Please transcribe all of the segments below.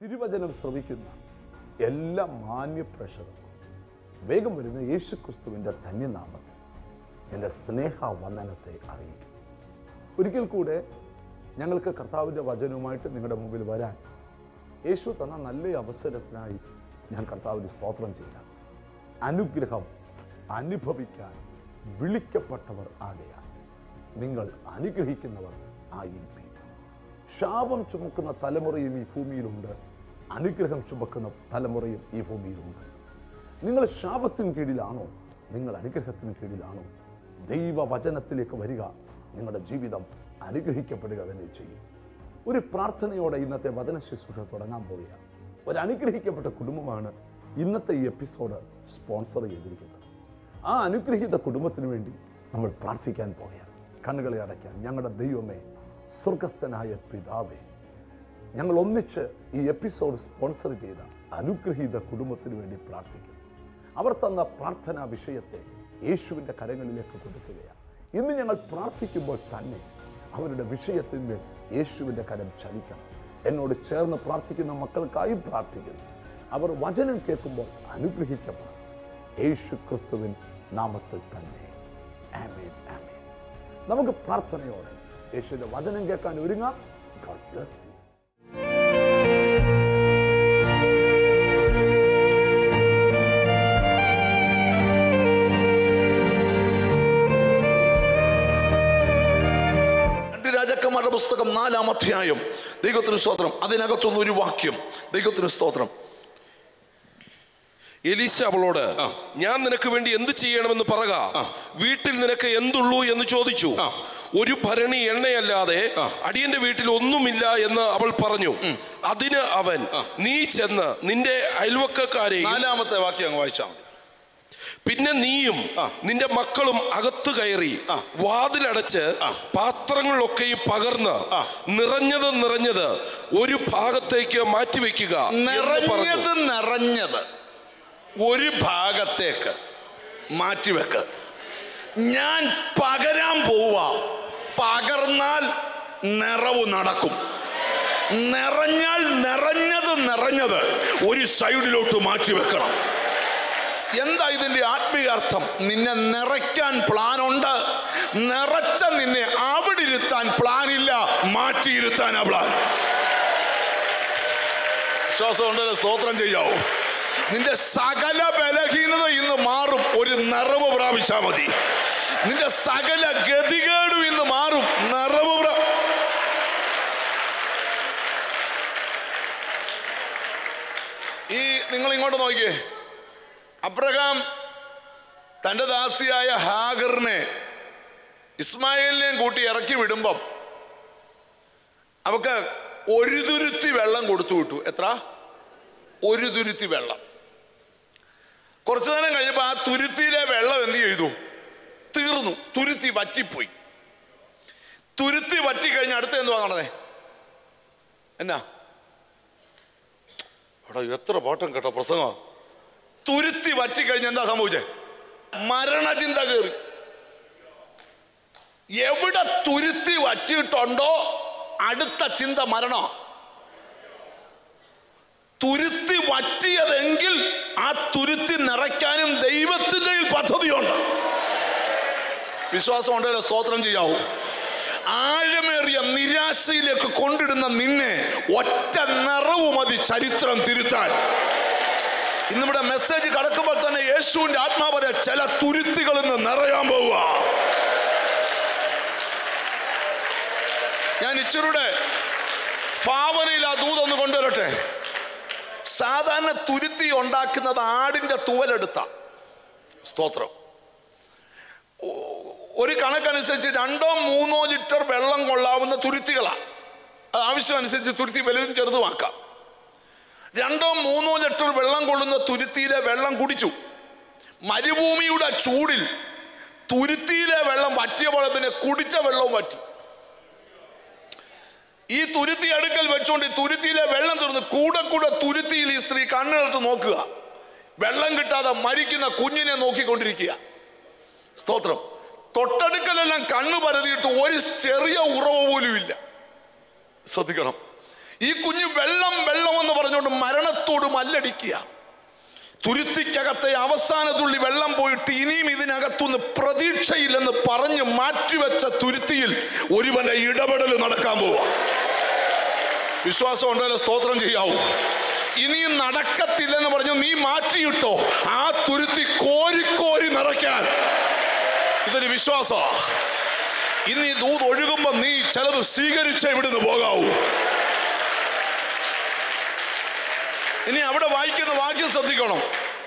തിരുവചനം ശ്രവിക്കുന്ന എല്ലാ മാന്യ പ്രേക്ഷകർക്കും വേഗം വരുന്ന യേശു ക്രിസ്തുവിൻ്റെ ധന്യനാമത്തിൽ എൻ്റെ സ്നേഹ വന്ദനത്തെ അറിയിക്കും ഒരിക്കൽ കൂടെ ഞങ്ങൾക്ക് കർത്താവിൻ്റെ വചനവുമായിട്ട് നിങ്ങളുടെ മുമ്പിൽ വരാൻ യേശു തന്ന നല്ല അവസരത്തിനായി ഞാൻ കർത്താവിന് സ്തോത്രം ചെയ്യാം അനുഗ്രഹം അനുഭവിക്കാൻ വിളിക്കപ്പെട്ടവർ ആകയാൽ നിങ്ങൾ അനുഗ്രഹിക്കുന്നവർ ആയിരിക്കും ശാപം ചുമക്കുന്ന തലമുറയും ഈ ഭൂമിയിലുണ്ട് അനുഗ്രഹം ചുമക്കുന്ന തലമുറയും ഈ ഭൂമിയിലുണ്ട് നിങ്ങൾ ശാപത്തിന് കീഴിലാണോ നിങ്ങൾ അനുഗ്രഹത്തിന് കീഴിലാണോ ദൈവവചനത്തിലേക്ക് വരിക നിങ്ങളുടെ ജീവിതം അനുഗ്രഹിക്കപ്പെടുക തന്നെ ചെയ്യും ഒരു പ്രാർത്ഥനയോടെ ഇന്നത്തെ വചന ശുശ്രൂഷ തുടങ്ങാൻ പോവുകയാണ് ഒരു അനുഗ്രഹിക്കപ്പെട്ട കുടുംബമാണ് ഇന്നത്തെ ഈ എപ്പിസോഡ് സ്പോൺസർ ചെയ്തിരിക്കുന്നത് ആ അനുഗ്രഹീത കുടുംബത്തിന് വേണ്ടി നമ്മൾ പ്രാർത്ഥിക്കാൻ പോവുകയാണ് കണ്ണുകളെ അടയ്ക്കാൻ ഞങ്ങളുടെ ദൈവമേ സ്വർഗസ്ഥനായ പിതാവേ ഞങ്ങൾ ഒന്നിച്ച് ഈ എപ്പിസോഡ് സ്പോൺസർ ചെയ്ത അനുഗ്രഹീത കുടുംബത്തിന് വേണ്ടി പ്രാർത്ഥിക്കുന്നു അവർ തന്ന പ്രാർത്ഥനാ വിഷയത്തെ യേശുവിൻ്റെ കരങ്ങളിലേക്ക് കൊടുക്കുകയാണ് ഇന്ന് ഞങ്ങൾ പ്രാർത്ഥിക്കുമ്പോൾ തന്നെ അവരുടെ വിഷയത്തിന്മേൽ യേശുവിൻ്റെ കരം ചലിക്കണം എന്നോട് ചേർന്ന് പ്രാർത്ഥിക്കുന്ന മക്കൾക്കായി പ്രാർത്ഥിക്കുന്നു അവർ വചനം കേൾക്കുമ്പോൾ അനുഗ്രഹിക്കപ്പെടണം യേശു ക്രിസ്തുവിൻ നാമത്തിൽ തന്നെ ആമേൻ ആമേൻ നമുക്ക് പ്രാർത്ഥനയോടെ യേശുവിന്റെ വചനം കേൾക്കാൻ ഒരുങ്ങാം God bless you. രണ്ട് രാജാക്കന്മാരുടെ പുസ്തകം നാലാം അധ്യായം ദൈവത്തിന് സ്തോത്രം അതിനകത്തുനിന്ന് ഒരു വാക്യം ദൈവത്തിന് സ്തോത്രം എലീശ അവളോട് ആ. ഞാൻ നിനക്ക് വേണ്ടി എന്ത് ചെയ്യണമെന്ന് പറക ആ. വീട്ടിൽ നിനക്ക് എന്തുള്ളൂ എന്ന് ചോദിച്ചു ആ. ഒരു ഭരണി എണ്ണയല്ലാതെ ആ. അടിയന്റെ വീട്ടിൽ ഒന്നുമില്ല എന്ന് അവൾ പറഞ്ഞു അതിന് അവൻ നീ ചെന്ന് നിന്റെ അയൽവക്കക്കാരെയും നാലാമത്തെ വാക്യം അങ്ങ് വായിച്ചാൽ മതി പിന്നെ നീയും ആ. നിന്റെ മക്കളും അകത്ത് കയറി ആ. വാതിലടച്ച് ആ. പാത്രങ്ങളിലൊക്കെയും പകർന്ന് ആ. നിറഞ്ഞത് നിറഞ്ഞത് ഒരു ഭാഗത്തേക്ക് മാറ്റിവെക്കുക എന്ന് പറഞ്ഞു. നിറഞ്ഞത് നിറഞ്ഞത് ഒരു ഭാഗത്തേക്ക് മാറ്റിവെക്ക് ഞാൻ പകരാൻ പോവാ പകർന്നാൽ നിറവ് നടക്കും നിറഞ്ഞാൽ നിറഞ്ഞത് നിറഞ്ഞത് ഒരു സൈഡിലോട്ട് മാറ്റിവെക്കണം എന്താ ഇതിന്റെ ആത്മീയാർത്ഥം നിന്നെ നിറയ്ക്കാൻ പ്ലാൻ ഉണ്ട് നിറച്ച നിന്നെ അവിടെ ഇരുത്താൻ പ്ലാൻ ഇല്ല മാറ്റിയിരുത്താനാ പ്ലാൻ ശ്വാസം ഉണ്ടല്ലോ സ്തോത്രം ചെയ്യാവോ നിന്റെ സകല ബലഹീനത ഇന്ന് മാറും ഒരു നിറവ് പ്രാപിച്ചാൽ മതി നിന്റെ സകല ഗതികേടും ഇന്ന് മാറും നിറവ് പ്ര ഈ നിങ്ങൾ ഇങ്ങോട്ട് നോക്കിയേ അബ്രഹാം തൻ്റെ ദാസിയായ ഹാഗറിനെ ഇസ്മായിലിനെയും കൂട്ടി ഇറക്കി വിടുമ്പം അവക്ക് ഒരു തുരുത്തി വെള്ളം കൊടുത്തു വിട്ടു എത്ര ഒരു തുരുത്തി വെള്ളം കുറച്ചു നേരം കഴിഞ്ഞപ്പോൾ ആ തുരുത്തിയിലെ വെള്ളം എന്ത് ചെയ്തു തീർന്നു തുരുത്തി വറ്റിപ്പോയി തുരുത്തി വറ്റിക്കഴിഞ്ഞ് അടുത്ത എന്തുവാ നടന്നേ എന്നാ എടാ എത്ര പാട്ടം കേട്ടോ പ്രസംഗം തുരുത്തി വറ്റിക്കഴിഞ്ഞ് എന്താ സംഭവിച്ചേ മരണചിന്ത കയറി എവിടെ തുരുത്തി വറ്റിയിട്ടുണ്ടോ അടുത്ത ചിന്ത മരണോ തുരുത്തി വറ്റിയതെങ്കിൽ ആ തുരുത്തി നിറയ്ക്കാനും ദൈവത്തിൻ്റെ കയ്യിൽ പദ്ധതിയുണ്ട് വിശ്വാസം ഉണ്ടല്ലോ സ്തോത്രം ചെയ്യാവൂ ആഴമേറിയ നിരാശയിലേക്ക് കൊണ്ടിടുന്ന നിന്നെ ഒറ്റ നിറവ് മതി ചരിത്രം തിരുത്താൻ ഇന്നിവിടെ മെസ്സേജ് കടക്കുമ്പോൾ തന്നെ യേശുവിന്റെ ആത്മാവരെ ചില തുരുത്തികളിൽ നിന്ന് നിറയാൻ പോവുക ഞാൻ ഇച്ചിരൂടെ ഭാവനയിൽ ആ ദൂതൊന്ന് കൊണ്ടുവരട്ടെ സാധാരണ തുരുത്തി ഉണ്ടാക്കുന്നത് ആടിന്റെ തുവലെടുത്ത സ്തോത്രം ഒ- ഒരു കണക്കനുസരിച്ച് രണ്ടോ മൂന്നോ ലിറ്റർ വെള്ളം കൊള്ളാവുന്ന തുരുത്തികളാണ് അത് ആവശ്യമനുസരിച്ച് തുരുത്തി വലുതും ചെറുതുമാക്കാം രണ്ടോ മൂന്നോ ലിറ്റർ വെള്ളം കൊള്ളുന്ന തുരുത്തിയിലെ വെള്ളം കുടിച്ചു മരുഭൂമിയുടെ ചൂടിൽ തുരുത്തിയിലെ വെള്ളം വറ്റിയപ്പോൾ പിന്നെ കുടിച്ച വെള്ളവും വറ്റി ഈ തുരുത്തി അടുക്കൽ വെച്ചുകൊണ്ട് ഈ തുരുത്തിയിലെ വെള്ളം തീർന്ന് കൂടെ കൂടെ തുരുത്തിയിൽ ഈ സ്ത്രീ കണ്ണിട്ട് നോക്കുക വെള്ളം കിട്ടാതെ മരിക്കുന്ന കുഞ്ഞിനെ നോക്കിക്കൊണ്ടിരിക്കുക സ്തോത്രം തൊട്ടടുക്കലെല്ലാം കണ്ണു പരതിയിട്ട് ഒരു ചെറിയ ഉറവ് പോലും ഇല്ല ശ്രദ്ധിക്കണം ഈ കുഞ്ഞ് വെള്ളം വെള്ളം എന്ന് പറഞ്ഞുകൊണ്ട് മരണത്തോട് മല്ലടിക്കുക തുരുത്തിക്കകത്തെ അവസാന തുള്ളി വെള്ളം പോയിട്ട് ഇനിയും ഇതിനകത്തുനിന്ന് പ്രതീക്ഷയില്ലെന്ന് പറഞ്ഞ് മാറ്റിവെച്ച തുരുത്തിയിൽ ഒരുവന്റെ ഇടപെടൽ നടക്കാൻ പോവാ വിശ്വാസം ഉണ്ടല്ലോ സ്തോത്രം ചെയ്യാവൂ ഇനിയും നടക്കത്തില്ലെന്ന് പറഞ്ഞു നീ മാറ്റിയിട്ടോ ആ തുരുത്തി കോരിക്കോരി നിറയ്ക്കാൻ ഇതൊരു വിശ്വാസ ഇന്ന് ഈ ദൂത് ഒഴുകുമ്പോ നീ ചിലത് സ്വീകരിച്ചേ ഇവിടുന്ന് പോകാവൂ ഇനി അവിടെ വായിക്കുന്ന വാക്യം ശ്രദ്ധിക്കണം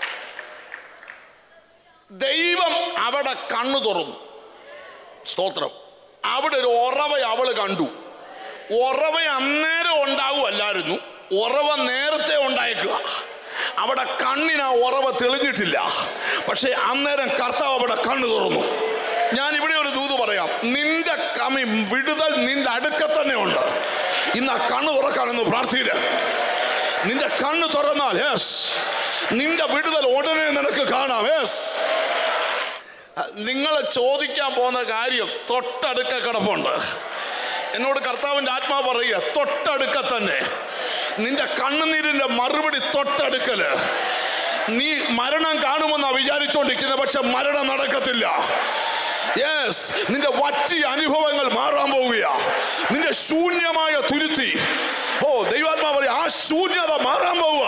ദൈവം അവിടെ കണ്ണു തുറന്നു സ്തോത്രം അവിടെ ഒരു ഉറവ അവള് കണ്ടു ഉറവ അന്നേരം ഉണ്ടാവുമല്ലായിരുന്നു ഉറവ നേരത്തെ ഉണ്ടായേക്കുക അവിടെ കണ്ണിന് ആ ഉറവ തെളിഞ്ഞിട്ടില്ല പക്ഷെ അന്നേരം കർത്താവ് അവിടെ കണ്ണു തുറന്നു ഞാൻ ഇവിടെ ഒരു ദൂത് പറയാം നിന്റെ കമി വിടുതൽ നിന്റെ അടുക്ക തന്നെ ഉണ്ട് ഇന്ന് ആ കണ്ണ് തുറക്കാണെന്ന് പ്രാർത്ഥിക്കുക നിന്റെ കണ്ണ് തുറന്നാൽ യെസ് നിന്റെ വിടുതൽ ഉടനെ നിനക്ക് കാണാം യെസ് നിങ്ങൾ ചോദിക്കാൻ പോകുന്ന കാര്യം തൊട്ടടുക്ക കിടപ്പുണ്ട് എന്നോട് കർത്താവിൻ്റെ ആത്മാവ് പറയുക തൊട്ടടുക്ക തന്നെ നിന്റെ കണ്ണുനീരിന്റെ മറുപടി തൊട്ടടുക്കല് നീ മരണം കാണുമെന്നാ വിചാരിച്ചുകൊണ്ടിരിക്കുന്നത് പക്ഷെ മരണം നടക്കത്തില്ല യെസ് നിന്റെ വറ്റിയ അനുഭവങ്ങൾ മാറാൻ പോവുകയാ നിന്റെ ശൂന്യമായ തുരുത്തി ഓ ദൈവാത്മാ പറയാ ആ ശൂന്യത മാറാൻ പോവുക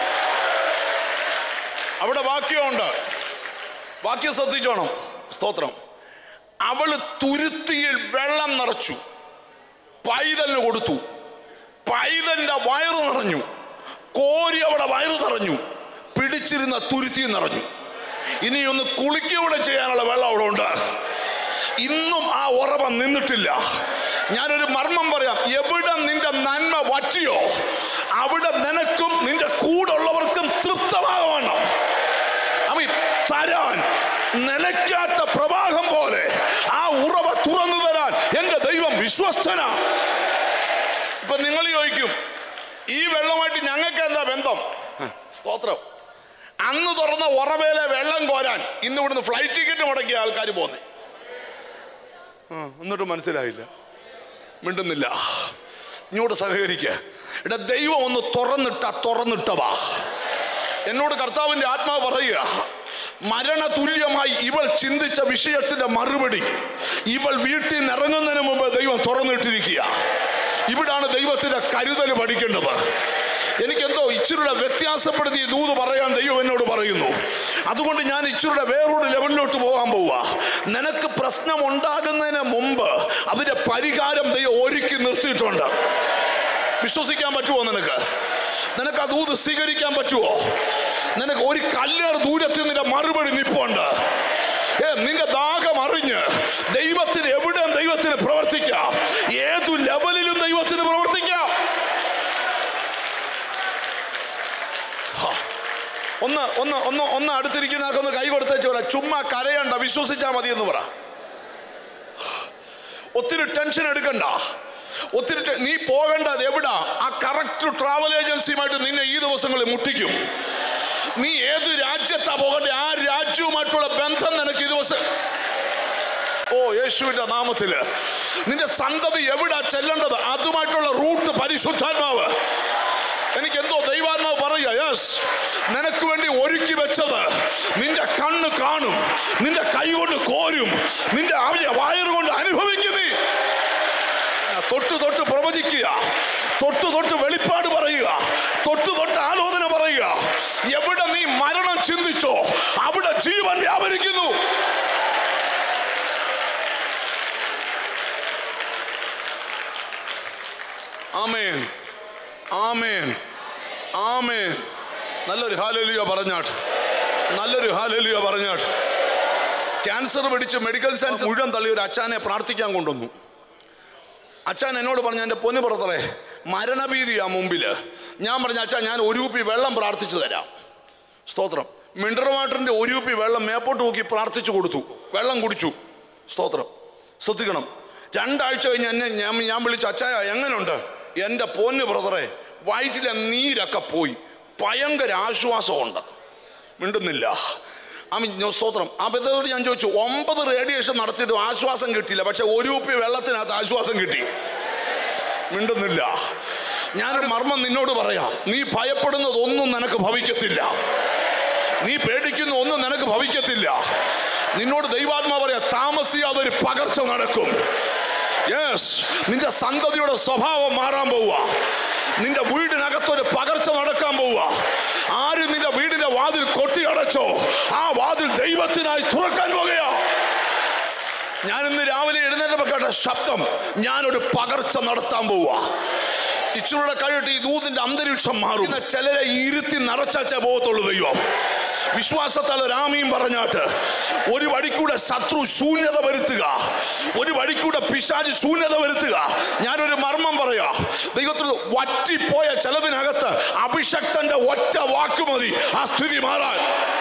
അവിടെ വാക്യമുണ്ട് വാക്യം ശ്രദ്ധിച്ചോണം സ്തോത്രം അവള് തുരുത്തിയിൽ വെള്ളം നിറച്ചു പൈതലിന് കൊടുത്തു പൈതലിന്റെ വയറ് നിറഞ്ഞു കോരി അവിടെ വയറ് നിറഞ്ഞു പിടിച്ചിരുന്ന തുരുത്തി നിറഞ്ഞു ഇനി ഒന്ന് കുളിക്കൂടെ ചെയ്യാനുള്ള വെള്ളം അവിടെ ഉണ്ട് ഇന്നും ആ ഉറവ നിന്നിട്ടില്ല ഞാനൊരു മർമ്മം പറയാം എവിടെ നിന്റെ നന്മ വറ്റിയോ അവിടെ നിനക്കും നിന്റെ കൂടുള്ളവർക്കും തൃപ്തമാകണം അമീൻ തരാൻ നിലയ്ക്കാത്ത പ്രവാഹം പോലെ ആ ഉറവ തുറന്നു തരാൻ എന്റെ ദൈവം വിശ്വസ്തനാ ഇപ്പൊ നിങ്ങൾ ചോദിക്കും ഈ വെള്ളമായിട്ട് ഞങ്ങൾക്ക് എന്താ ബന്ധം സ്തോത്രം അന്ന് തുറന്ന ഉറവയിലെ വെള്ളം കോരാൻ ഇന്ന് ഇവിടുന്ന് ഫ്ലൈറ്റ് ടിക്കറ്റ് മുടക്കിയ ആൾക്കാർ പോന്നെ എന്നിട്ട് മനസ്സിലായില്ല മിണ്ടുന്നില്ല ഇങ്ങോട്ട് സഹകരിക്കുക ഇവിടെ ദൈവം ഒന്ന് തുറന്നിട്ട തുറന്നിട്ടവാ എന്നോട് കർത്താവിന്റെ ആത്മാവ് പറയുക മരണ തുല്യമായി ഇവൾ ചിന്തിച്ച വിഷയത്തിന്റെ മറുപടി ഇവൾ വീട്ടിൽ നിന്ന് ഇറങ്ങുന്നതിന് മുമ്പ് ദൈവം തുറന്നിട്ടിരിക്കുക ഇവിടാണ് ദൈവത്തിന്റെ കരുതൽ പഠിക്കേണ്ടത് എനിക്കെന്തോ ഇച്ചിരിയുടെ വ്യത്യാസപ്പെടുത്തി ഈ ദൂത് പറയാൻ ദൈവം എന്നോട് പറയുന്നു അതുകൊണ്ട് ഞാൻ ഇച്ചിരിയുടെ വേറൊരു ലെവലിലോട്ട് പോകാൻ പോവുക നിനക്ക് പ്രശ്നം ഉണ്ടാകുന്നതിന് മുമ്പ് അതിന്റെ പരിഹാരം ദൈവം ഒരുക്കി നിർത്തിയിട്ടുണ്ട് വിശ്വസിക്കാൻ പറ്റുമോ നിനക്ക് നിനക്ക് ആ ദൂത് സ്വീകരിക്കാൻ പറ്റുമോ നിനക്ക് ഒരു കല്ലേറ് ദൂരത്തിൽ നിന്റെ മറുപടി നിപ്പുണ്ട് ഏ നിന്റെ ദാഹം അറിഞ്ഞ് ദൈവത്തിന് എവിടെ ദൈവത്തിന് പ്രവർത്തിക്കാം ഏതു ലെവലിലും ദൈവത്തിന് പ്രവർത്തിക്കാം ഹാ. ഒന്ന് ഒന്ന് ഒന്ന് ഒന്ന് അടുത്തിരിക്കുന്ന ആൾക്ക് ഒന്ന് കൈ കൊടുത്തേച്ച് പറ ചുമ്മാ കരയണ്ട വിശ്വസിച്ചാ മതി എന്ന് പറ ഒത്തിരി ടെൻഷൻ എടുക്കണ്ട ഒത്തിരി ടെ- നീ പോകേണ്ടത് എവിടാ ആ കറക്റ്റ് ട്രാവൽ ഏജൻസിയുമായിട്ട് നിന്നെ ഈ ദിവസങ്ങളിൽ മുട്ടിക്കും നീ ഏത് രാജ്യത്താ പോകണ്ടേ ആ രാജ്യവുമായിട്ടുള്ള ബന്ധം നിനക്ക് ഈ ദിവസം ഓ യേശുവിന്റെ നാമത്തില് നിന്റെ സന്തതി എവിടാ ചെല്ലേണ്ടത് അതുമായിട്ടുള്ള റൂട്ട് പരിശുദ്ധാത്മാവ് എനിക്ക് എന്തോ ദൈവാത്മാവ് പറയുക യെസ് നിനക്ക് വേണ്ടി ഒരുക്കി വെച്ചത് നിന്റെ കണ്ണ് കാണും നിന്റെ കൈ കൊണ്ട് കോരും നിന്റെ ആവശ്യ വയറുകൊണ്ട് അനുഭവിക്കും നീ തൊട്ട് തൊട്ട് പ്രവചിക്കുക തൊട്ട് തൊട്ട് വെളിപ്പാട് പറയുക തൊട്ട് തൊട്ട് ആലോചന പറയുക എവിടെ നീ മരണം ചിന്തിച്ചോ അവിടെ ജീവൻ വ്യാപരിക്കുന്നു ആമേൻ ആമേൻ ആമേൻ നല്ലൊരു ഹാലലിയ പറഞ്ഞാട്ട് നല്ലൊരു ഹാലലിയ പറഞ്ഞാട്ട് ക്യാൻസർ പിടിച്ച് മെഡിക്കൽ സയൻസ് മുഴുവൻ തള്ളി ഒരു അച്ഛനെ പ്രാർത്ഥിക്കാൻ കൊണ്ടുവന്നു അച്ഛൻ എന്നോട് പറഞ്ഞു എൻ്റെ പൊന്നു പുറത്തറേ മരണഭീതിയാ മുമ്പിൽ ഞാൻ പറഞ്ഞു അച്ഛാ ഞാൻ ഒരു കുപ്പി വെള്ളം പ്രാർത്ഥിച്ചു തരാം സ്തോത്രം മിനറൽ വാട്ടറിൻ്റെ ഒരു കുപ്പി വെള്ളം മേപ്പോട്ട് നോക്കി പ്രാർത്ഥിച്ചു കൊടുത്തു വെള്ളം കുടിച്ചു സ്തോത്രം ശ്രദ്ധിക്കണം രണ്ടാഴ്ച കഴിഞ്ഞ് എന്നെ ഞാൻ ഞാൻ വിളിച്ചു അച്ചായ എങ്ങനെയുണ്ട് എൻ്റെ പൊന്ന് ബ്രദറെ വയറ്റിലെ നീരൊക്കെ പോയി ഭയങ്കര ആശ്വാസമുണ്ട് മിണ്ടുന്നില്ല ആമി സ്തോത്രം ആ ബന്ധത്തോട് ഞാൻ ചോദിച്ചു ഒമ്പത് റേഡിയേഷൻ നടത്തിയിട്ടും ആശ്വാസം കിട്ടിയില്ല പക്ഷെ ഒരു കുപ്പി വെള്ളത്തിനകത്ത് ആശ്വാസം കിട്ടി മിണ്ടുന്നില്ല ഞാനൊരു മർമ്മം നിന്നോട് പറയാം നീ ഭയപ്പെടുന്നതൊന്നും നിനക്ക് ഭവിക്കത്തില്ല നീ പേടിക്കുന്ന ഒന്നും നിനക്ക് ഭവിക്കത്തില്ല നിന്നോട് ദൈവാത്മാ പറയാ താമസിയാതെ ഒരു പകർച്ച നടക്കും യെസ് നിന്റെ സന്തതിയുടെ സ്വഭാവം മാറാൻ പോവുക നിന്റെ വീടിനകത്തൊരു പകർച്ച നടക്കാൻ പോവുക ആരും നിന്റെ വീടിന്റെ വാതിൽ കൊട്ടിയടച്ചോ ആ വാതിൽ ദൈവത്തിനായി തുറക്കാൻ പോകുകയാ ഞാൻ ഇന്ന് രാവിലെ എഴുന്നേറ്റപ്പോൾ കേട്ട ശബ്ദം ഞാനൊരു പകർച്ച നടത്താൻ പോവുക ഇച്ചിരൂടെ കഴിയിട്ട് ഈ ദൂതിന്റെ അന്തരീക്ഷം മാറും ഇന്ന് ചിലരെ ഇരുത്തി നിറച്ചാച്ചേ പോകത്തുള്ളൂ ദൈവം വിശ്വാസത്താൽ ഒരാമയും പറഞ്ഞാട്ട് ഒരു വഴിക്കൂടെ ശത്രു ശൂന്യത വരുത്തുക ഒരു വഴിക്കൂടെ പിശാജ് ശൂന്യത വരുത്തുക ഞാനൊരു മർമ്മം പറയാ ദൈവത്തിന് വറ്റിപ്പോയ ചിലതിനകത്ത് അഭിഷക്തന്റെ ഒറ്റ വാക്കുമതി ആ സ്ഥിതി മാറാൻ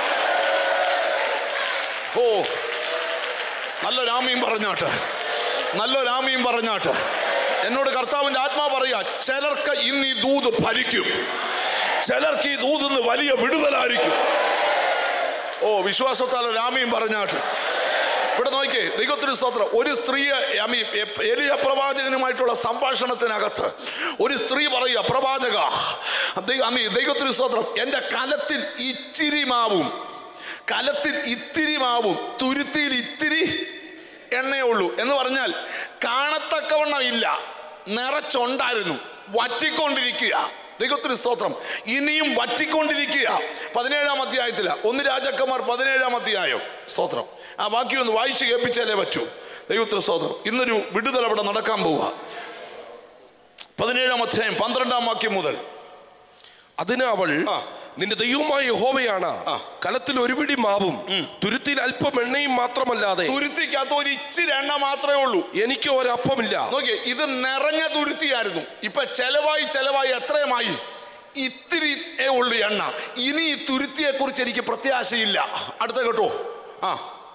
ഓ നല്ലൊരാമയും പറഞ്ഞാട്ട് നല്ലൊരാമയും പറഞ്ഞാട്ട് എന്നോട് കർത്താവിന്റെ ആത്മാ പറയാ ചിലർക്ക് ഇന്ന് ഈ ദൂത് ഫലിക്കും ചിലർക്ക് ഈ ദൂത് ഇന്ന് വലിയ വിടുതലായിരിക്കും ഓ വിശ്വാസത്താൽ ഒരാമയും പറഞ്ഞാട്ട് ഇവിടെ നോക്കിയേ ദൈവത്തിന് സ്തോത്രം ഒരു സ്ത്രീയെ I mean, എ- എലിയ പ്രവാചകനുമായിട്ടുള്ള സംഭാഷണത്തിനകത്ത് ഒരു സ്ത്രീ പറയുക പ്രവാചക ദൈ- I mean, ദൈവത്തിന് സ്തോത്രം എൻ്റെ കലത്തിൽ ഇച്ചിരി മാവും കലത്തിൽ ഇത്തിരി മാവും തുരുത്തിയിൽ ഇത്തിരി എണ്ണയേ ഉള്ളൂ എന്ന് പറഞ്ഞാൽ കാണത്തക്കവണ്ണം ഇല്ല നിറച്ചുണ്ടായിരുന്നു വറ്റിക്കൊണ്ടിരിക്കുക ദൈവത്തിന് സ്തോത്രം ഇനിയും വറ്റിക്കൊണ്ടിരിക്കുക പതിനേഴാം അധ്യായത്തില ഒന്ന് രാജാക്കന്മാർ പതിനേഴാം അധ്യായം സ്തോത്രം ആ വാക്യം ഒന്ന് വായിച്ച് കേൾപ്പിച്ചാലേ പറ്റൂ ദൈവത്തിന് സ്തോത്രം ഇന്നൊരു വിടുതൽ അവിടെ നടക്കാൻ പോവുക പതിനേഴാം അധ്യായം പന്ത്രണ്ടാം വാക്യം മുതൽ അതിന് അവൾ ആ. നിന്റെ ദൈവമായ യഹോവയാണ് ആ. കലത്തിൽ ഒരു പിടി മാവും തുരുത്തിൽ അല്പം എണ്ണയും മാത്രമല്ലാതെ തുരുത്തിക്കകത്ത് ഒരു ഇച്ചിരി എണ്ണ മാത്രമേ ഉള്ളൂ എനിക്ക് ഒരപ്പമില്ല നോക്കിയേ ഇത് നിറഞ്ഞ തുരുത്തിയായിരുന്നു ഇപ്പൊ ചെലവായി ചെലവായി എത്രയുമായി ഇത്തിരി ഉള്ളു എണ്ണ ഇനി ഈ തുരുത്തിയെ കുറിച്ച് എനിക്ക് പ്രത്യാശയില്ല അടുത്ത കേട്ടോ ആ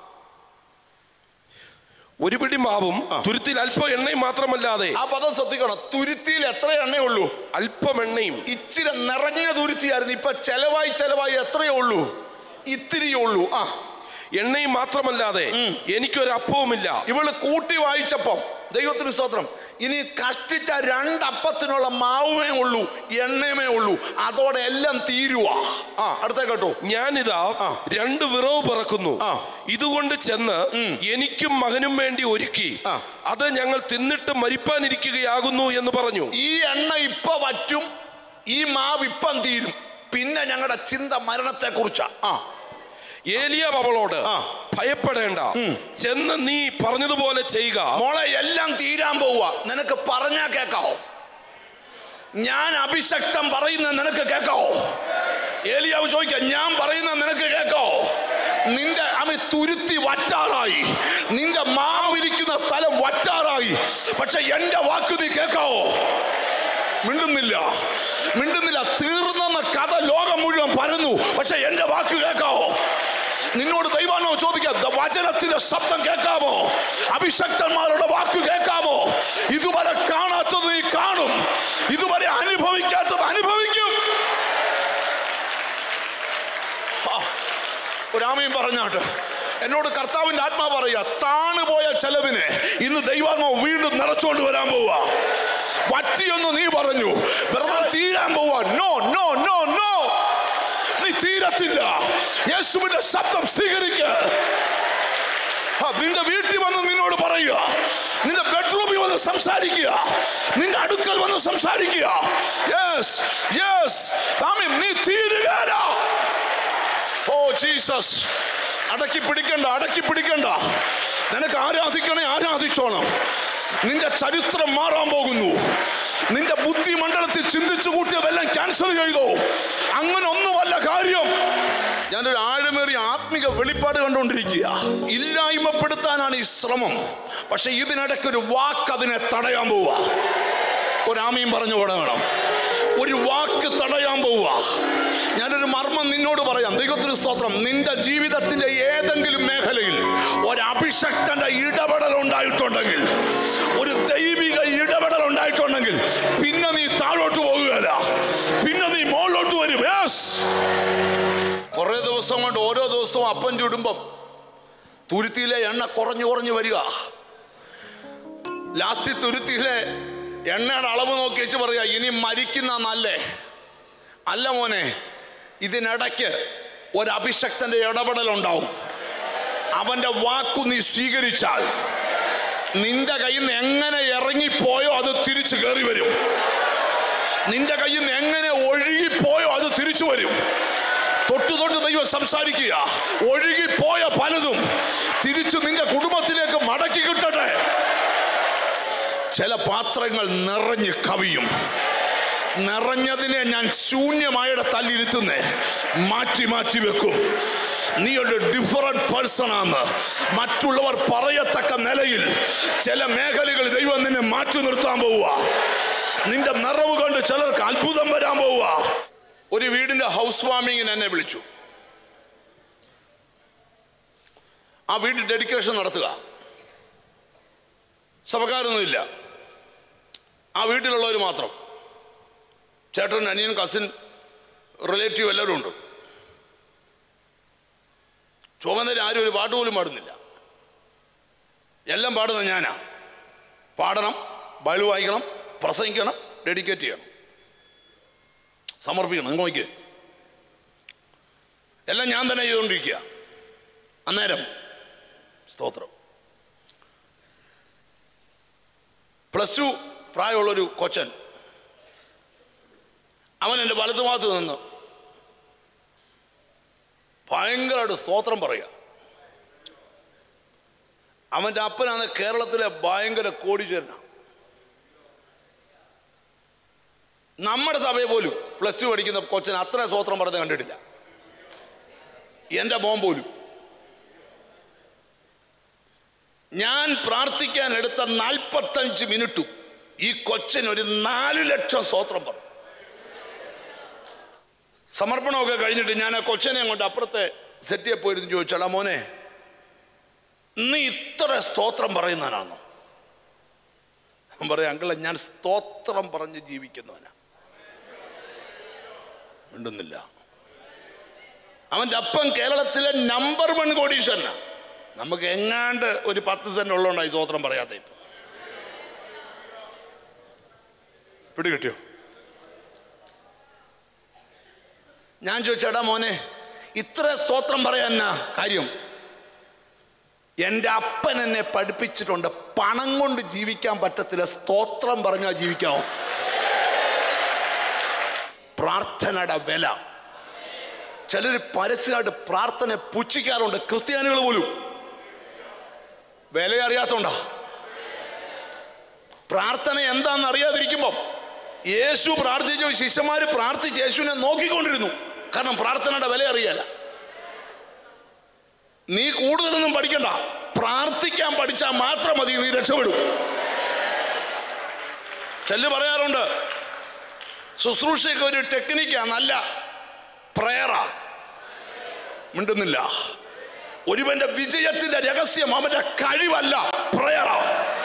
ഒരു പിടി മാവും ആ. തുരുത്തിൽ അല്പം എണ്ണയും മാത്രമല്ലാതെ ആ പദം ശ്രദ്ധിക്കണം തുരുത്തിയിൽ എത്ര എണ്ണയുള്ളൂ അല്പം എണ്ണയും ഇച്ചിരി നിറഞ്ഞ തുരുത്തിയായിരുന്നു ഇപ്പൊ ചെലവായി ചെലവായി എത്രയേ ഉള്ളൂ ഇത്തിരിയേ ഉള്ളൂ ആ എണ്ണയും മാത്രമല്ലാതെ എനിക്കൊരപ്പവുമില്ല ഇവള് കൂട്ടി വായിച്ചപ്പം ദൈവത്തിന് സ്തോത്രം ഇനി കഷ്ടിച്ച രണ്ടപ്പത്തിനുള്ള മാവുമേ ഉള്ളൂ എണ്ണയുമേ ഉള്ളൂ അതോടെ എല്ലാം തീരുവാ ആ അടുത്ത കേട്ടോ ഞാനിതാ ആ. രണ്ട് വിറവ് പിറക്കുന്നു ആ. ഇതുകൊണ്ട് ചെന്ന് എനിക്കും മകനും വേണ്ടി ഒരുക്കി ആ. അത് ഞങ്ങൾ തിന്നിട്ട് മരിപ്പാനിരിക്കുകയാകുന്നു എന്ന് പറഞ്ഞു ഈ എണ്ണ ഇപ്പൊ വറ്റും ഈ മാവ് ഇപ്പം തീരും പിന്നെ ഞങ്ങളുടെ ചിന്ത മരണത്തെ കുറിച്ചാ ആ ഏലിയാവ് അവളോട് ആ. ഭയപ്പെടേണ്ട ചെന്ന് നീ പറഞ്ഞതുപോലെ ചെയ്യുക മോളെ എല്ലാം തീരാൻ പോവുക നിനക്ക് പറഞ്ഞാ കേക്കാവോ ഞാൻ അഭിഷക്തം പറയുന്ന നിനക്ക് കേക്കാവോ ഏലിയാവ് ചോദിക്ക ഞാൻ പറയുന്ന നിനക്ക് കേക്കാവോ നിന്റെ അമി തുരുത്തി വറ്റാറായി നിന്റെ മാവിരിക്കുന്ന സ്ഥലം വറ്റാറായി പക്ഷെ എന്റെ വാക്ക് നീ കേക്കാവോ മിണ്ടുന്നില്ല മിണ്ടുന്നില്ല തീർന്നെന്ന കഥ ലോകം മുഴുവൻ പരന്നു പക്ഷെ എന്റെ വാക്ക് കേൾക്കാവോ നിന്നോട് ദൈവാനോ ചോദിക്കാം "ദ വചനത്തിന്റെ ശബ്ദം കേൾക്കാമോ അഭിഷക്തന്മാരുടെ വാക്ക് കേൾക്കാമോ ഇതുവരെ കാണാത്തത് നീ കാണും ഇതുവരെ അനുഭവിക്കാത്തത് അനുഭവിക്കും ആ, ഒരാമയും പറഞ്ഞാട്ട് എന്നോട് കർത്താവിന്റെ ആത്മാ പറയാ താണുപോയ ചെലവിനെ ഇന്ന് ദൈവാത്മാവ് വീണ്ടും നിറച്ചുകൊണ്ട് വരാൻ പോവാ വറ്റിയൊന്ന് നീ പറഞ്ഞു വെറുതെ തീരാൻ പോവാ നോ നോ നോ നോ നീ തീരത്തില്ല യേശുവിന്റെ ശബ്ദം സ്വീകരിക്ക ആ, നിന്റെ വീട്ടിൽ വന്ന് നിന്നോട് പറയുക നിന്റെ ബെഡ്റൂമിൽ വന്ന് സംസാരിക്കുക നിന്റെ അടുക്കൽ വന്ന് സംസാരിക്കുക യെസ് യെസ് നീ തീരുകയാ ഓ ജീസസ് അടക്കി പിടിക്കണ്ട അടക്കി പിടിക്കണ്ട നിനക്ക് ആരാധിക്കണേ ആരാധിച്ചോണം നിന്റെ ചരിത്രം മാറാൻ പോകുന്നു നിന്റെ ബുദ്ധി മണ്ഡലത്തിൽ ചിന്തിച്ചു കൂട്ടിയതെല്ലാം ക്യാൻസൽ ചെയ്തോ അങ്ങനെ ഒന്നുമല്ല കാര്യം ഞാനൊരു ആഴമേറിയ ആത്മിക വെളിപ്പാട് കണ്ടുകൊണ്ടിരിക്കുക ഇല്ലായ്മപ്പെടുത്താനാണ് ഈ ശ്രമം പക്ഷെ ഇതിനിടയ്ക്ക് ഒരു വാക്ക് അതിനെ തടയാൻ പോവുക ഒരാമയും പറഞ്ഞു വേണം ഒരു വാക്ക് തടയാൻ പോവുക ഞാനൊരു മർമ്മം നിന്നോട് പറയാം ദൈവത്തിന് സ്തോത്രം നിന്റെ ജീവിതത്തിന്റെ ഏതെങ്കിലും മേഖലയിൽ ഒരു അഭിഷക്തന്റെ ഇടപെടൽ ഉണ്ടായിട്ടുണ്ടെങ്കിൽ ഒരു ദൈവിക ഇടപെടൽ ഉണ്ടായിട്ടുണ്ടെങ്കിൽ പിന്നെ നീ താഴോട്ട് പോകുകയല്ല പിന്നെ നീ മുകളിലോട്ട് വരും യെസ് കുറേ ദിവസം കൊണ്ട് ഓരോ ദിവസവും അപ്പം ചുടുമ്പം തുരുത്തിയിലെ എണ്ണ കുറഞ്ഞു കുറഞ്ഞു വരിക ലാസ്റ്റ് തുരുത്തിയിലെ എണ്ണയുടെ അളവ് നോക്കി വെച്ച് പറയാ ഇനി മരിക്കുന്ന നല്ലേ അല്ല മോനെ ഇതിനിടയ്ക്ക് ഒരു അഭിഷക്തന്റെ ഇടപെടൽ ഉണ്ടാവും അവന്റെ വാക്കു നീ സ്വീകരിച്ചാൽ നിന്റെ കയ്യിൽ നിന്ന് എങ്ങനെ ഇറങ്ങിപ്പോയോ അത് തിരിച്ചു കയറി വരും നിന്റെ കയ്യിൽ നിന്ന് എങ്ങനെ ഒഴുകിപ്പോയോ അത് തിരിച്ചു വരും തൊട്ടു തൊട്ട് ദൈവം സംസാരിക്കുക ഒഴുകിപ്പോയ പലതും തിരിച്ചു നിന്റെ കുടുംബത്തിലേക്ക് മടക്കി കിട്ടട്ടെ ചില പാത്രങ്ങൾ നിറഞ്ഞ് കവിയും നിറഞ്ഞതിനെ ഞാൻ ശൂന്യമായുടെ തല്ലിരുത്തുന്നേ മാറ്റി മാറ്റി വെക്കും നീ ഒരു ഡിഫറൻറ്റ് പേഴ്സൺ ആണ് മറ്റുള്ളവർ പറയത്തക്ക നിലയിൽ ചില മേഖലകൾ ദൈവം നിന്നെ മാറ്റി നിർത്താൻ പോവുക നിന്റെ നിറവ് കണ്ട് ചിലർക്ക് അത്ഭുതം വരാൻ പോവുക ഒരു വീടിന്റെ ഹൗസ് വാമിങ്ങിന് എന്നെ വിളിച്ചു ആ വീട് ഡെഡിക്കേഷൻ നടത്തുക സഭക്കാരൊന്നുമില്ല ആ വീട്ടിലുള്ളവർ മാത്രം ചേട്ടൻ അനിയൻ കസിൻ റിലേറ്റീവ് എല്ലാവരും ഉണ്ട് ചുമന്നേരം ആരും ഒരു പാട്ട് പോലും പാടുന്നില്ല എല്ലാം പാടുന്നത് ഞാനാ പാടണം ബൈബിൾ വായിക്കണം പ്രസംഗിക്കണം ഡെഡിക്കേറ്റ് ചെയ്യണം സമർപ്പിക്കണം നിങ്ങൾ നോക്കിയേ എല്ലാം ഞാൻ തന്നെ ചെയ്തുകൊണ്ടിരിക്കുക അന്നേരം സ്തോത്രം പ്ലസ് ടു പ്രായമുള്ളൊരു കൊച്ചൻ അവൻ എൻ്റെ വലതുഭാഗത്ത് നിന്ന് ഭയങ്കരമായിട്ട് സ്തോത്രം പറയുക അവൻ്റെ അപ്പനാണ് കേരളത്തിലെ ഭയങ്കര കോടിച്ചേരന നമ്മുടെ സഭയെ പോലും പ്ലസ് ടു പഠിക്കുന്ന കൊച്ചൻ അത്ര സ്തോത്രം പറഞ്ഞ് കണ്ടിട്ടില്ല എൻ്റെ മോൻ പോലും ഞാൻ പ്രാർത്ഥിക്കാൻ എടുത്ത നാൽപ്പത്തഞ്ച് മിനിറ്റും ഈ കൊച്ചൻ ഒരു നാല് ലക്ഷം സ്തോത്രം പറഞ്ഞു സമർപ്പണമൊക്കെ കഴിഞ്ഞിട്ട് ഞാൻ ആ കൊച്ചനെ അങ്ങോട്ട് അപ്പുറത്തെ സെറ്റിയെ പോയിരുന്നു ചോദിച്ചാടാ മോനെ നീ ഇത്ര സ്തോത്രം പറയുന്നവനാണോ ഞാൻ പറയാം അങ്കിളെ ഞാൻ സ്തോത്രം പറഞ്ഞ് ജീവിക്കുന്നവനാ മിണ്ടുന്നില്ല അവൻ്റെ അപ്പം കേരളത്തിലെ നമ്പർ വൺ കോടീശ്വരനാ നമുക്ക് എങ്ങാണ്ട് ഒരു പത്ത് സെന്റ് ഉള്ളതുകൊണ്ടായി സ്തോത്രം പറയാത്ത ഇപ്പൊ പിടികിട്ടിയോ ഞാൻ ചോദിച്ചേടാ മോനെ ഇത്ര സ്തോത്രം പറയാനാ കാര്യം എൻ്റെ അപ്പൻ എന്നെ പഠിപ്പിച്ചിട്ടുണ്ട് പണം കൊണ്ട് ജീവിക്കാൻ പറ്റത്തില്ല സ്തോത്രം പറഞ്ഞാൽ ജീവിക്കാവും പ്രാർത്ഥനയുടെ വില ചിലർ പരസ്യമായിട്ട് പ്രാർത്ഥന പുച്ഛിക്കാറുണ്ട് ക്രിസ്ത്യാനികൾ പോലും വില അറിയാത്തോണ്ടാ പ്രാർത്ഥന എന്താണെന്ന് അറിയാതിരിക്കുമ്പം യേശു പ്രാർത്ഥിച്ച ശിഷ്യന്മാര് പ്രാർത്ഥിച്ച് യേശുവിനെ നോക്കിക്കൊണ്ടിരുന്നു കാരണം പ്രാർത്ഥനയുടെ വില അറിയാല നീ കൂടുതലൊന്നും പഠിക്കണ്ട പ്രാർത്ഥിക്കാൻ പഠിച്ചാൽ മാത്രം മതി നീ രക്ഷപ്പെടും ചെല്ലു പറയാറുണ്ട് ശുശ്രൂഷയ്ക്ക് ഒരു ടെക്നിക്കാ നല്ല പ്രയറാ മിണ്ടുന്നില്ല ഒരുവന്റെ വിജയത്തിന്റെ രഹസ്യം അവന്റെ കഴിവല്ല പ്രയറാ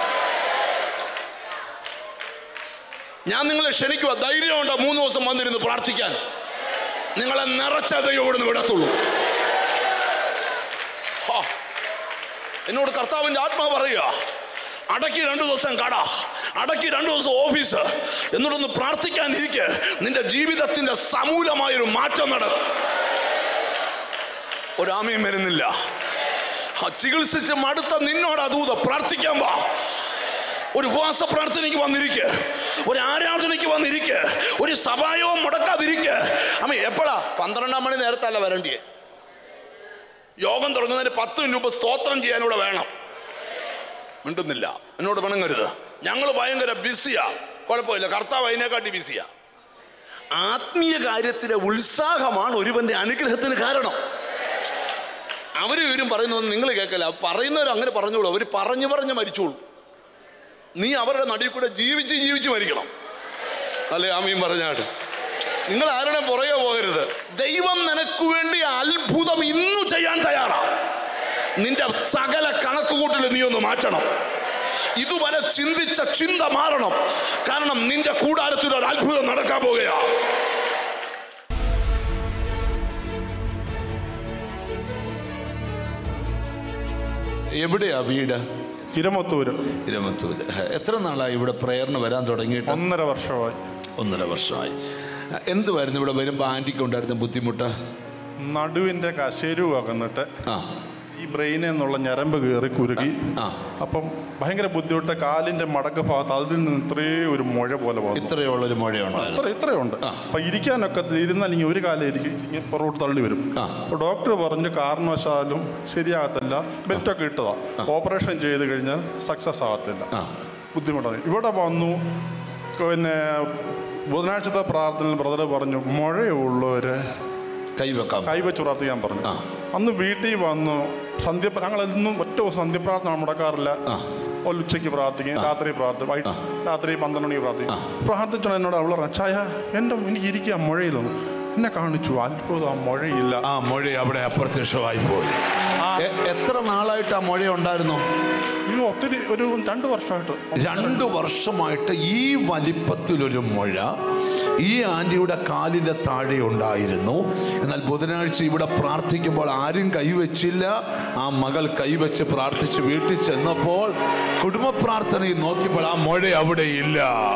ഞാൻ നിങ്ങളെ ക്ഷണിക്കുക ധൈര്യമുണ്ടോ മൂന്ന് ദിവസം വന്നിരുന്ന് പ്രാർത്ഥിക്കാൻ നിങ്ങളെ നിറച്ച ദൈവം ഇവിടുന്ന് വിടത്തുള്ളൂ ഹാ. എന്നോട് കർത്താവിന്റെ ആത്മാവ് പറയുക അടക്കി രണ്ടു ദിവസം കട അടക്കി രണ്ടു ദിവസം ഓഫീസ് എന്നിട്ടൊന്ന് പ്രാർത്ഥിക്കാൻ ഇരിക്കെ നിന്റെ ജീവിതത്തിന്റെ സമൂലമായൊരു മാറ്റം നടക്കും ഒരാമയും വരുന്നില്ല ആ ചികിത്സിച്ച് മടുത്ത നിന്നോട് അതൂത പ്രാർത്ഥിക്കാൻ വാ ഒരു ഉപവാസ പ്രാർത്ഥനയ്ക്ക് വന്നിരിക്കെ ഒരു ആരാധനയ്ക്ക് വന്നിരിക്കെ ഒരു സഭായവും മുടക്കാതിരിക്കെ അമ്മ എപ്പോഴാ പന്ത്രണ്ടാം മണി നേരത്തല്ല വരണ്ടിയെ യോഗം തുടങ്ങുന്നതിന് പത്ത് മിനിറ്റ് മുമ്പ് സ്തോത്രം ചെയ്യാനൂടെ വേണം മിണ്ടുന്നില്ല എന്നോട് പിണങ്ങരുത് ഞങ്ങൾ ഭയങ്കര ബിസിയാ കുഴപ്പമില്ല കർത്താവ് അതിനെക്കാട്ടി ബിസിയാ ആത്മീയ കാര്യത്തിലെ ഉത്സാഹമാണ് ഒരുവന്റെ അനുഗ്രഹത്തിന് കാരണം അവര് ഇവരും പറയുന്നത് നിങ്ങൾ കേൾക്കല പറയുന്നവർ അങ്ങനെ പറഞ്ഞോളൂ അവർ പറഞ്ഞു പറഞ്ഞ് മരിച്ചോളൂ നീ അവരുടെ നടുവിൽ കൂടെ ജീവിച്ച് ജീവിച്ച് മരിക്കണം അല്ലേ ആമീൻ പറഞ്ഞാട്ട് നിങ്ങൾ ആരുടെ പുറകെ പോകരുത് ദൈവം നിനക്ക് വേണ്ടി അത്ഭുതം ഇന്നു ചെയ്യാൻ തയ്യാറാ നിന്റെ സകല കണക്കുകൂട്ടൽ നീ ഒന്ന് മാറ്റണം ഇതുവരെ ചിന്തിച്ച ചിന്ത മാറണം കാരണം നിന്റെ കൂടാരത്തിൽ ഒരു അത്ഭുതം നടക്കാൻ പോകുകയാ എവിടെയാ വീട് ഇരമത്തൂര് ഇരമത്തൂര് എത്ര നാളായി ഇവിടെ പ്രേയറിന് വരാൻ തുടങ്ങിയിട്ട് ഒന്നര വർഷമായി ഒന്നര വർഷമായി എന്തുവായിരുന്നു ഇവിടെ വരുമ്പോൾ ആൻറ്റിക്ക് ഉണ്ടായിരുന്ന ബുദ്ധിമുട്ട് നടുവിൻ്റെ കശേരു അകന്നിട്ട് ആ ഈ ബ്രെയിനിൽ നിന്നുള്ള ഞരമ്പ് കയറി കുരുകി ആ. അപ്പം ഭയങ്കര ബുദ്ധിമുട്ട് കാലിൻ്റെ മടക്ക് ഭാഗത്ത് അതിൽ നിന്ന് ഇത്രയും ഒരു മുഴ പോലെ വന്നു ഇത്രയുള്ളൊരു മഴയുണ്ടായിരുന്നു ഇത്ര ഇത്രയുണ്ട് അപ്പൊ ഇരിക്കാനൊക്കെ ഇരുന്നാൽ ഇങ്ങനെ ഒരു കാലം ഇരിക്കും ഇങ്ങനെ പുറകോട്ട് തള്ളി വരും ആ. അപ്പൊ ഡോക്ടർ പറഞ്ഞു കാരണവശാലും ശരിയാകത്തില്ല ബെൽറ്റൊക്കെ ഇട്ടതാ ഓപ്പറേഷൻ ചെയ്ത് കഴിഞ്ഞാൽ സക്സസ് ആകത്തില്ല ആ ബുദ്ധിമുട്ടാണ് ഇവിടെ വന്നു പിന്നെ ബുധനാഴ്ചത്തെ പ്രാർത്ഥനയിൽ ബ്രദർ പറഞ്ഞു മുഴയുള്ളവര് കൈവെക്കാം കൈവച്ച് പ്രാർത്ഥിക്കാൻ പറഞ്ഞു ആ. അന്ന് വീട്ടിൽ വന്നു സന്ധ്യ ഞങ്ങൾ എന്നും ഒറ്റ ദിവസം സന്ധ്യപ്രാർത്ഥന മുടക്കാറില്ല ആ. ഒരു ഉച്ചയ്ക്ക് പ്രാർത്ഥിക്കും രാത്രി പ്രാർത്ഥിക്കും വൈകിട്ട് രാത്രി പന്ത്രണ്ട് മണിക്ക് പ്രാർത്ഥിക്കും പ്രാർത്ഥിച്ചോ എന്നോട് അവൾ പറഞ്ഞു ചായ എൻ്റെ എനിക്ക് ഇരിക്കാൻ മുഴയിലൊന്നും എന്നെ കാണിച്ചു അത്ഭുതം മുഴയില്ല ആ മഴ അവിടെ അപ്രത്യക്ഷമായി പോയി എ- എത്ര നാളായിട്ട് ആ മഴ ഉണ്ടായിരുന്നു ഇത് ഒത്തിരി ഒരു രണ്ട് വർഷമായിട്ട് രണ്ടു വർഷമായിട്ട് ഈ വലിപ്പത്തിലൊരു മുഴ ഈ ആന്റിയുടെ കാലിന്റെ താഴെ ഉണ്ടായിരുന്നു എന്നാൽ ബുധനാഴ്ച ഇവിടെ പ്രാർത്ഥിക്കുമ്പോൾ ആരും കൈവച്ചില്ല ആ മകൾ കൈവച്ച് പ്രാർത്ഥിച്ച് വീട്ടിൽ ചെന്നപ്പോൾ കുടുംബ പ്രാർത്ഥനയിൽ നോക്കിയപ്പോൾ ആ മുഴ അവിടെ ഇല്ല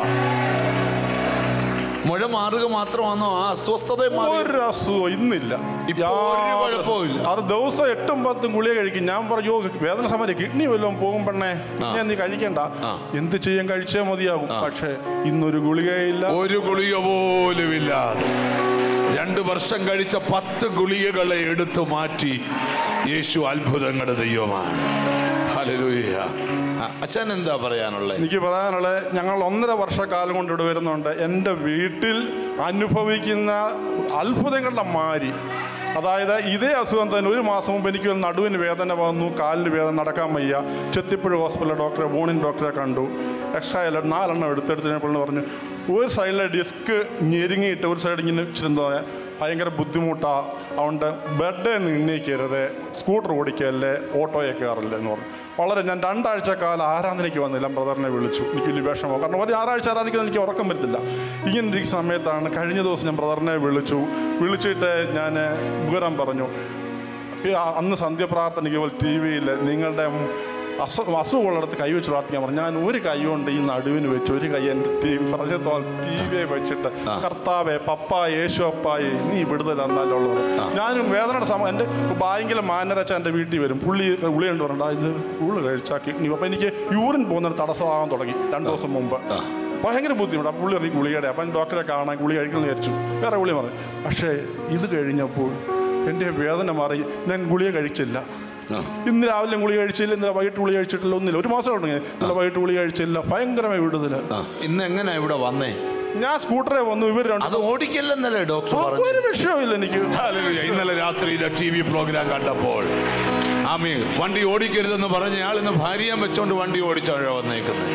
മുഴ മാറുക മാത്രമാണോ ആ അസ്വസ്ഥത മാറി ഒരു അസുഖം ഇന്നില്ല ഇപ്പൊ ഒരു യാതൊരു കുഴപ്പവുമില്ല. അത് ദിവസം എട്ടും പത്തും ഗുളിക കഴിക്കും ഞാൻ പറഞ്ഞു "യ്യോ, വേദന സമയം കിഡ്നി വല്ലതും പോകും പെണ്ണേ ഞാൻ നീ കഴിക്കണ്ട ആ. എന്ത് ചെയ്യാൻ കഴിച്ചേ മതിയാകും പക്ഷേ ഇന്നൊരു ഗുളികയില്ല ഒരു ഗുളിക പോലും ഇല്ലാതെ രണ്ട് വർഷം കഴിച്ച പത്ത് ഗുളികകളെ എടുത്തു മാറ്റി യേശു അത്ഭുതങ്ങളുടെ ദൈവമാണ് ഹല്ലേലൂയ ആ, അച്ഛൻ എന്താ പറയാനുള്ളത് എനിക്ക് പറയാനുള്ളത് ഞങ്ങൾ ഒന്നര വർഷക്കാലം കൊണ്ട് ഇവിടെ വരുന്നുണ്ട് എൻ്റെ വീട്ടിൽ അനുഭവിക്കുന്ന അത്ഭുതങ്ങളുടെ മാരി അതായത് ഇതേ അസുഖം തന്നെ ഒരു മാസം മുമ്പ് എനിക്ക് ഒരു നടുവിന് വേദന വന്നു കാലിന് വേദന നടക്കാൻ വയ്യ ചെത്തിപ്പുഴ ഹോസ്പിറ്റലിലെ ഡോക്ടറെ ബോണിൻ ഡോക്ടറെ കണ്ടു എക്സ്ട്രാ എല്ലാം നാലെണ്ണം എടുത്തെടുത്തപ്പോൾ പറഞ്ഞു ഒരു സൈഡിലെ ഡിസ്ക് ഞെരുങ്ങിയിട്ട് ഒരു സൈഡ് ഇങ്ങനെ ചിന്ത ഭയങ്കര ബുദ്ധിമുട്ടാണ് അതുകൊണ്ട് ബെഡ് നിന്നേക്കരുത് സ്കൂട്ടർ ഓടിക്കല്ലേ ഓട്ടോയെ കയറില്ല എന്ന് പറഞ്ഞു വളരെ ഞാൻ രണ്ടാഴ്ച കാലം ആരാധനയ്ക്ക് വന്നില്ല ബ്രദറിനെ വിളിച്ചു എനിക്ക് വലിയ വിഷമം കാരണം ഒരു ആറാഴ്ച ആരാധനയ്ക്ക് എനിക്ക് ഉറക്കം വരത്തില്ല ഇങ്ങനെ ഇരിക്കുന്ന സമയത്താണ് കഴിഞ്ഞ ദിവസം ഞാൻ ബ്രദറിനെ വിളിച്ചു വിളിച്ചിട്ട് ഞാൻ വിവരം പറഞ്ഞു ഈ ആ- അന്ന് സന്ധ്യപ്രാർത്ഥനയ്ക്ക് പോലെ ടി വിയിൽ നിങ്ങളുടെ അസു അസുഖമുള്ളിടത്ത് കൈ വെച്ച് പ്രാർത്ഥിക്കാൻ പറഞ്ഞു ഞാൻ ഒരു കൈ കൊണ്ട് ഈ നടുവിന് വെച്ച് ഒരു കൈ എൻ്റെ ടി വി പറഞ്ഞ ടി വിയെ വെച്ചിട്ട് കർത്താവെ പപ്പ യേശു അപ്പായി നീ വിടുതൽ എന്നാലുള്ളത് ഞാനും വേദനയുടെ സമയം എൻ്റെ ഭയങ്കര മാനരച്ച എൻ്റെ വീട്ടിൽ വരും പുള്ളി ഉള്ളി ഉണ്ട് പറഞ്ഞാൽ ഇത് ഉള്ളു കഴിച്ചാൽ കിഡ്നി അപ്പം എനിക്ക് യൂറിൻ പോകുന്നൊരു തടസ്സമാകാൻ തുടങ്ങി രണ്ട് ദിവസം മുമ്പ് ഭയങ്കര ബുദ്ധിമുട്ട് അപ്പം പുള്ളി ഇറങ്ങി ഗുളികയുടെ അപ്പം ഡോക്ടറെ കാണാൻ ഗുളി കഴിക്കണമെന്ന് വിചാരിച്ചു വേറെ ഗുളി പറഞ്ഞു പക്ഷേ ഇത് കഴിഞ്ഞപ്പോൾ എൻ്റെ വേദന മാറി ഞാൻ ഗുളിക കഴിച്ചില്ല ആ. ഇന്ന് രാവിലെ ഗുളി കഴിച്ചില്ല ഇന്നലെ വൈകിട്ട് ഗുളി കഴിച്ചിട്ടില്ല ഒന്നില്ല ഒരു മാസം ഉണ്ടെങ്കിൽ ഇന്നലെ വൈകിട്ട് ഗുളി കഴിച്ചില്ല ഭയങ്കരമായി വിടുതല് ആ, ഇന്ന് എങ്ങനെ ഇവിടെ വന്നേ ഞാൻ സ്കൂട്ടറെ വന്നു ഇവർ രണ്ട് അത് ഓടിക്കില്ലെന്നല്ലേ ഡോക്ടർ ആ, പറഞ്ഞു ഒരു വിഷയമില്ല എനിക്ക് ഹല്ലേലൂയ. ഇന്നലെ രാത്രിയിലെ ടി വി പ്രോഗ്രാം കണ്ടപ്പോൾ ആമി വണ്ടി ഓടിക്കരുതെന്ന് പറഞ്ഞയാൾ ഇന്ന് ഭാര്യയും വെച്ചോണ്ട് വണ്ടി ഓടിച്ചാണ് വന്നേക്കുന്നത്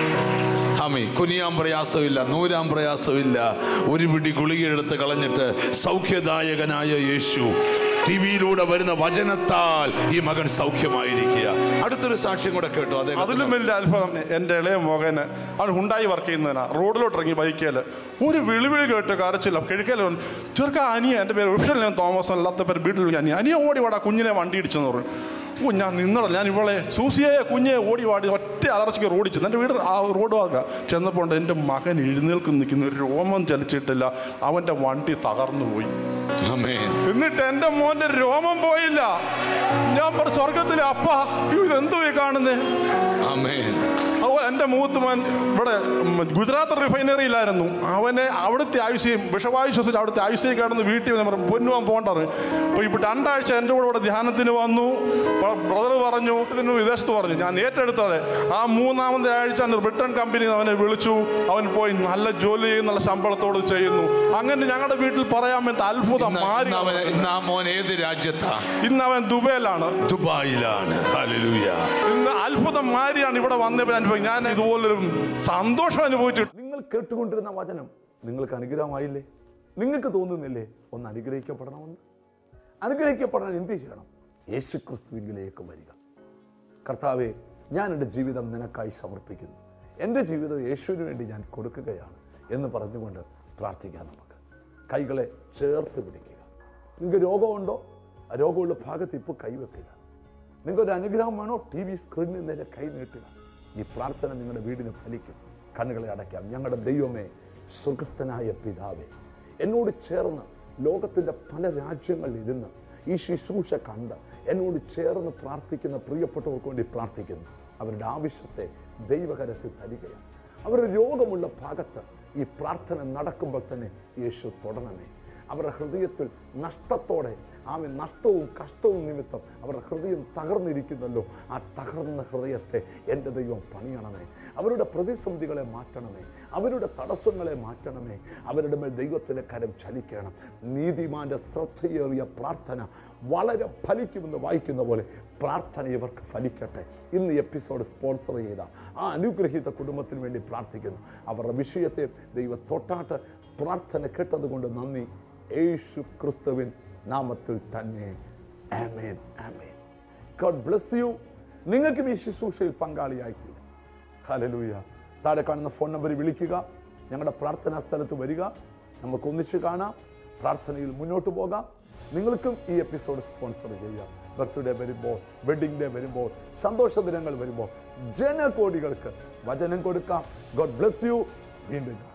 ആമി കുനിയാൻ പ്രയാസമില്ല നൂരാൻ പ്രയാസമില്ല ഒരു പിടി ഗുളികയെടുത്ത് കളഞ്ഞിട്ട് സൗഖ്യദായകനായ യേശു ടി വിയിലൂടെ വരുന്ന വചനത്താൽ ഈ മകൻ സൗഖ്യമായിരിക്കുക അടുത്തൊരു സാക്ഷ്യം കൂടെ കേട്ടോ അതെ അതിലും വലിയ അത്ഭുതം എൻ്റെ ഇളയ മകന് അവൻ ഉണ്ടായി വർക്ക് ചെയ്യുന്നതിനാ റോഡിലോട്ട് ഇറങ്ങി ബൈക്കേല് ഒരു വിളിവിളി കേട്ട് കരച്ചില്ല കിഴക്കേല ചെറുക്ക അനിയ എൻ്റെ പേര് ഒഫീഷ്യൽ ഞാൻ തോമസ് അല്ലാത്ത പേര് വീട്ടിൽ വിളിക്കാൻ അനിയ അനിയ ഓടി വാടാ കുഞ്ഞിനെ വണ്ടി ഇടിച്ചെന്ന് പറഞ്ഞു ഓ ഞാൻ നിന്നട ഞാൻ ഇവളെ സൂസിയെ കുഞ്ഞെ ഓടി വാടി ഒറ്റ അലർച്ചയ്ക്ക് റോഡിൽ ചെന്നു എൻ്റെ വീട് ആ റോഡ് വാക്കുക ചെന്നപ്പോൾ ഉണ്ട് എൻ്റെ മകൻ എഴുന്നേൽക്കും നിൽക്കുന്ന ഒരു രോമം ചലിച്ചിട്ടില്ല അവൻ്റെ വണ്ടി തകർന്നു പോയി ആമേൻ എന്നിട്ട് എൻ്റെ മോൻ്റെ രോമം പോയില്ല ഞാൻ പറഞ്ഞു സ്വർഗത്തിലെ അപ്പ ഇതെന്തോ ഈ കാണുന്നേ ആമേൻ അവ എൻ്റെ മൂത്ത് മോൻ ഇവിടെ ഉം, ഗുജറാത്ത് റിഫൈനറിയിലായിരുന്നു അവനെ അവിടുത്തെ ആയുഷ്യം വിഷവായു ശ്വസിച്ച് അവിടുത്തെ ആയുഷ്യം കിടന്ന് വീട്ടിൽ വന്ന് പറഞ്ഞു പൊന്നുവാൻ പോകണ്ടത് അപ്പോൾ ഇപ്പോൾ രണ്ടാഴ്ച എൻ്റെ കൂടെ ഇവിടെ ധ്യാനത്തിന് വന്നു ബ്രദർ പറഞ്ഞു ഇതിന് വിദേശത്ത് പറഞ്ഞു ഞാൻ ഏറ്റെടുത്തത് ആ മൂന്നാമത്തെ ആഴ്ച ബ്രിട്ടൻ കമ്പനി അവനെ വിളിച്ചു അവൻ പോയി നല്ല ജോലി ചെയ്യും നല്ല ശമ്പളത്തോട് ചെയ്യുന്നു അങ്ങനെ ഞങ്ങളുടെ വീട്ടിൽ പറയാൻ പറ്റുന്ന അത്ഭുതം ഇന്ന് മാറി ഇന്ന് അവൻ- ഇന്ന് ആ മോൻ ഏത് രാജ്യത്താ ഇന്ന് അവൻ ദുബൈയിലാണ് ദുബായിലാണ് ഹല്ലേലൂയ ഇന്ന് അത്ഭുതം മാറിയാണ് ഇവിടെ വന്നപ്പോൾ അനുഭവം ഞാൻ ഇതുപോലൊരു സന്തോഷം അനുഭവിച്ചിട്ടുണ്ട് നിങ്ങൾ കേട്ടുകൊണ്ടിരുന്ന വചനം നിങ്ങൾക്ക് അനുഗ്രഹമായില്ലേ നിങ്ങൾക്ക് തോന്നുന്നില്ലേ ഒന്ന് അനുഗ്രഹിക്കപ്പെടണമെന്ന് അനുഗ്രഹിക്കപ്പെടാൻ എന്ത് ചെയ്യണം യേശു ക്രിസ്തുവിലേക്ക് വരിക കർത്താവെ ഞാൻ എൻ്റെ ജീവിതം നിനക്കായി സമർപ്പിക്കുന്നു എൻ്റെ ജീവിതം യേശുവിന് വേണ്ടി ഞാൻ കൊടുക്കുകയാണ് എന്ന് പറഞ്ഞുകൊണ്ട് പ്രാർത്ഥിക്കാം നമുക്ക് കൈകളെ ചേർത്ത് പിടിക്കുക നിങ്ങൾക്ക് രോഗമുണ്ടോ ആ രോഗമുള്ള ഭാഗത്ത് ഇപ്പോൾ കൈവെക്കുക നിങ്ങൾക്കൊരു അനുഗ്രഹം വേണോ ടി വി സ്ക്രീനിൽ നേരെ കൈ നീട്ടുക ഈ പ്രാർത്ഥന നിങ്ങളുടെ വീടിന് ഫലിക്കും കണ്ണുകളെ അടയ്ക്കാം ഞങ്ങളുടെ ദൈവമേ സ്വർഗസ്ഥനായ പിതാവേ എന്നോട് ചേർന്ന് ലോകത്തിൻ്റെ പല രാജ്യങ്ങളിൽ ഇരുന്ന് ഈ ശുശ്രൂഷ കണ്ട് എന്നോട് ചേർന്ന് പ്രാർത്ഥിക്കുന്ന പ്രിയപ്പെട്ടവർക്ക് വേണ്ടി പ്രാർത്ഥിക്കുന്നു അവരുടെ ആവശ്യത്തെ ദൈവകരത്തിൽ തരികയാണ് അവരുടെ രോഗമുള്ള ഭാഗത്ത് ഈ പ്രാർത്ഥന നടക്കുമ്പോൾ തന്നെ യേശു തൊടണമേ അവരുടെ ഹൃദയത്തിൽ നഷ്ടത്തോടെ ആമെ നഷ്ടവും കഷ്ടവും നിമിത്തം അവരുടെ ഹൃദയം തകർന്നിരിക്കുന്നല്ലോ ആ തകർന്ന ഹൃദയത്തെ എൻ്റെ ദൈവം പണിയണമേ അവരുടെ പ്രതിസന്ധികളെ മാറ്റണമേ അവരുടെ തടസ്സങ്ങളെ മാറ്റണമേ അവരുടെ മേൽ ദൈവത്തിൻ്റെ കരം ചലിക്കണം നീതിമാന്റെ ശ്രദ്ധയേറിയ പ്രാർത്ഥന വളരെ ഫലിക്കുമെന്ന് വായിക്കുന്ന പോലെ പ്രാർത്ഥന ഇവർക്ക് ഫലിക്കട്ടെ ഇന്ന് എപ്പിസോഡ് സ്പോൺസർ ചെയ്ത ആ അനുഗ്രഹീത കുടുംബത്തിന് വേണ്ടി പ്രാർത്ഥിക്കുന്നു അവരുടെ വിഷയത്തെ ദൈവ തൊട്ടാട്ട് പ്രാർത്ഥന കേട്ടതുകൊണ്ട് നന്ദി യേശു ക്രിസ്തുവിൻ നാമത്തിൽ തന്നെ ആമേൻ ആമേൻ ഗോഡ് ബ്ലസ് യു നിങ്ങൾക്കും ഈ ശുശ്രൂഷയിൽ പങ്കാളിയായിട്ടില്ല ഹലലൂയ താഴെ കാണുന്ന ഫോൺ നമ്പറിൽ വിളിക്കുക ഞങ്ങളുടെ പ്രാർത്ഥനാ സ്ഥലത്ത് വരിക നമുക്ക് ഒന്നിച്ച് കാണാം പ്രാർത്ഥനയിൽ മുന്നോട്ട് പോകാം നിങ്ങൾക്കും ഈ എപ്പിസോഡ് സ്പോൺസർ ചെയ്യാം ബർത്ത്ഡേ വരുമ്പോൾ വെഡിങ് ഡേ വരുമ്പോൾ സന്തോഷ ദിനങ്ങൾ വരുമ്പോൾ ജനകോടികൾക്ക് വചനം കൊടുക്കാം ഗോഡ് ബ്ലസ് യു വീണ്ടും കാണാം